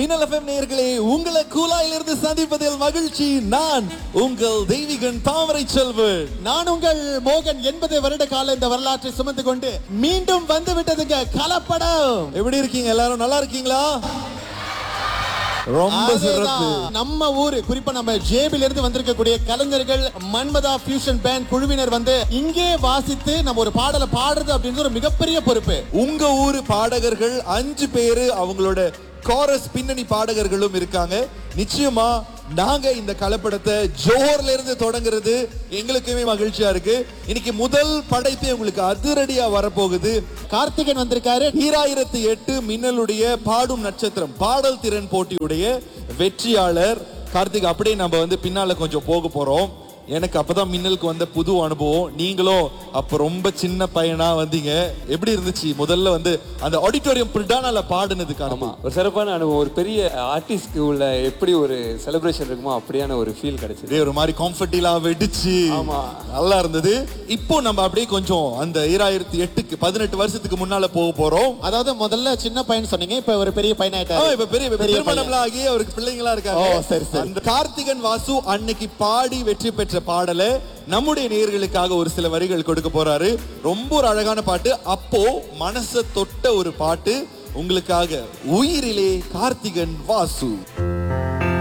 மின்னல் எஃப்எம் நேயர்களே உங்களை கூலாயிலிருந்து சந்திப்பதில் மகிழ்ச்சி நான் உங்கள் தெய்வீகன் தாமரை செல்வன் நான் உங்கள் மோகன் எண்பது வருட கால இந்த வரலாற்றை சுமந்து கொண்டு மீண்டும் வந்து விட்டதுங்க கலப்படம் எப்படி இருக்கீங்க எல்லாரும் நல்லா இருக்கீங்களா ரொம்ப சிறப்பு அதேதான். நம்ம ஊரு குறிப்பா நம்ம ஜேபில இருந்து வந்திருக்கக்கூடிய கலைஞர்கள் மன்மதா ஃபியூஷன் பேண்ட் குழுவினர் வந்து இங்கே வாசித்து நம்ம ஒரு பாடலை பாடுறது அப்படின்றது ஒரு மிகப்பெரிய பொறுப்பு உங்க ஊரு பாடகர்கள் அஞ்சு பேரு அவங்களோட கோரஸ் பின்னணி பாடகர்களும் இருக்காங்க நிச்சயமா நாங்க இந்த கலப்படத்தை ஜோஹர்ல இருந்து தொடங்குறது எங்களுக்குமே மகிழ்ச்சியா இருக்கு இன்னைக்கு முதல் படைப்பு உங்களுக்கு அதிரடியா வரப்போகுது கார்த்திகன் வந்திருக்காரு ஈராயிரத்தி எட்டு மின்னலுடைய பாடும் நட்சத்திரம் பாடல் திறன் போட்டியுடைய வெற்றியாளர் கார்த்திக் அப்படியே நம்ம வந்து பின்னால கொஞ்சம் போக போறோம் எனக்கு அப்பதான் மின்னலுக்கு வந்த புது அனுபவம் நீங்களும் அப்ப ரொம்ப சின்ன பையனா வந்தீங்க எப்படி இருந்துச்சு முதல்ல வந்து அந்த ஆடிட்டோரியம் பிரிடானால பாடுனதுக்கு அனுபவம் ஒரு சிறப்பான அனுபவம் ஒரு பெரிய ஆர்டிஸ்ட்க்கு உள்ள எப்படி ஒரு செலிப்ரேஷன் இருக்குமோ அப்படியான ஒரு ஃபீல் கிடைச்சது அப்படியே ஒரு மாதிரி காம்ஃபர்டிலா வெடிச்சு ஆமா. நல்லா இருந்தது இப்போ நம்ம அப்படியே கொஞ்சம் அந்த ஈராயிரத்தி எட்டுக்கு பதினெட்டு வருஷத்துக்கு முன்னால போக போறோம் அதாவது முதல்ல சின்ன பையன் சொன்னீங்க இப்ப ஒரு பெரிய பையன் ஆ, ஆயிட்டாரு இப்ப பெரிய பெரிய திருமணம்லாம் ஆகி அவருக்கு பிள்ளைங்களா இருக்காங்க ஓ, சரி, சரி. அந்த கார்த்திகன் வாசு அன்னைக்கு பாடி வெற்றி பெற்ற பாடலை நம்முடைய நேயர்களுக்காக ஒரு சில வரிகள் கொடுக்க போறாரு ரொம்ப ஒரு அழகான பாட்டு அப்போ மனச தொட்ட ஒரு பாட்டு உங்களுக்காக உயிரிலே கார்த்திகன் வாசு